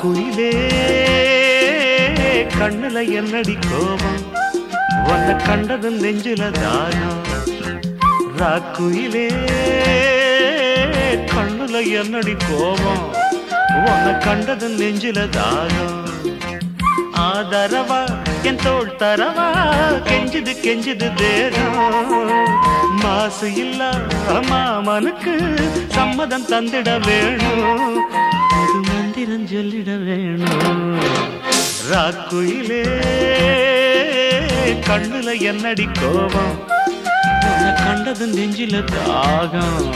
ராக்குயிலே கண்ணுல என்னடி கோபம் உன்னை கண்டது நெஞ்சில தானம் ராக்குயிலே கண்ணுல என்னடி கோபம் உன்னை கண்டது நெஞ்சில தானம் ஆதரவா என் தோள் தரவா கெஞ்சுது கெஞ்சுது தேகம் மாசு இல்ல மாமனுக்கு சம்மதம் தந்திட வேணும் ஒரு மந்திரம் சொல்லிட வேணும் ராக்குயிலே கண்ணுல என்னடி கோபம் உன்னை கண்டது நெஞ்சில தாகம்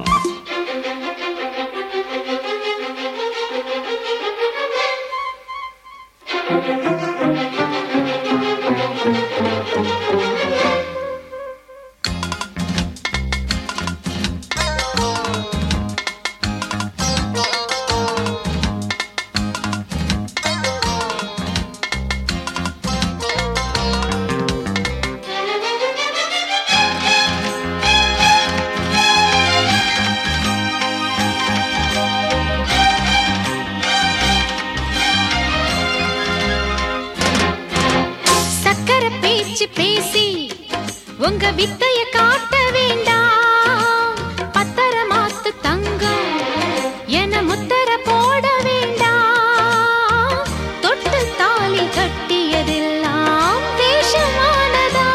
சக்கர பேச்சு பேசி உங்க வித்தைய காட்ட வேண்டாம் பத்தர மாத்து தங்கம் என முத்தர போட வேண்டாம் தொட்டு தாலி கட்டியதெல்லாம் வேஷமானதா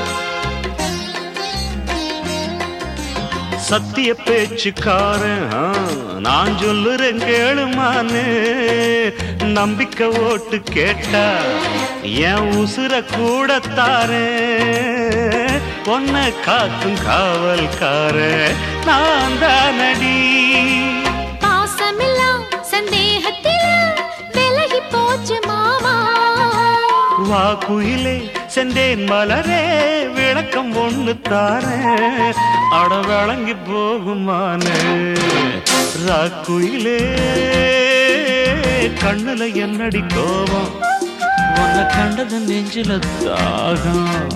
சத்திய பேச்சுக்காரன் ஆ, நான் சொல்லுறேன் கேளுமான்னு நம்பிக்கை ஓட்டு கேட்டா என் உசுர கூட தாரே பொன்ன காக்கும் காவல்கார நான் தானடி பாசமெல்லாம் சந்தேகத்தில் விலகி போச்சு மாமா வா குயிலே செந்தேன் மலரே விளக்கம் ஒண்ணு தாரே அட விளங்கி போகுமானே ராக்குயிலே கண்ணுல என்னடி கோபம் உன்னை கண்டது நெஞ்சில தாகம்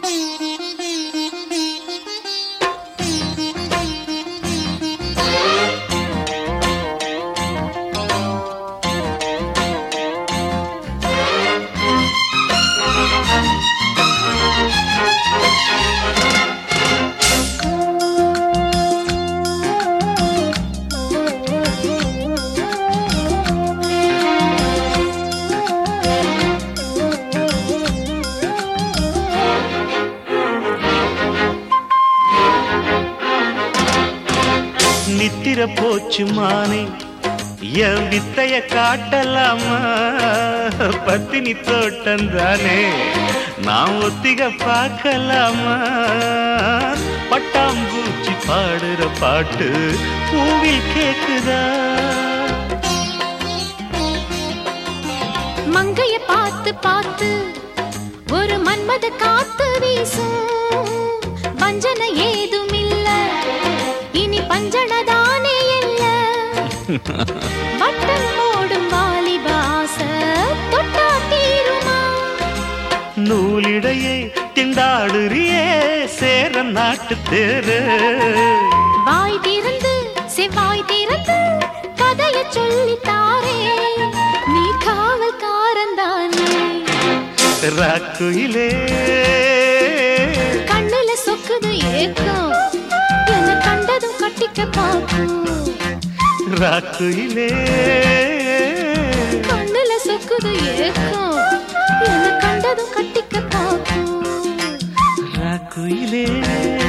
நித்திர போச்சு மானே என் வித்தைய காட்டலாமா பத்தினி தோட்டம் தானே நான் ஒத்திக பார்க்கலாமா பட்டாம்பூச்சி பாடுற பாட்டு பூவில் கேக்குதா மங்கைய பார்த்து பார்த்து ஒரு மன்மத காத்து வீசும் வஞ்சன ஏதும் இல்ல இனி பஞ்சனதானே இல்ல வட்டம் ஓடும் வாலிபாச தொட்டா தீருமா நூலிடையே திண்டாடுறியே சேர நாட்டு தேரு வாய் திறந்து செவ்வாய் திறந்து கதைய சொல்லித்தாரே நீ காவல்காரன் தானே ராக்குயிலே கண்ணுல சொக்குது ஏக்கம் என்ன கண்டதும் கட்டிக்க பார்க்கும் ராக்குயிலே கண்ணுல சொக்குது ஏக்கம் என்ன கண்டதும் கட்டிக்க பார்க்கும் ராக்குயிலே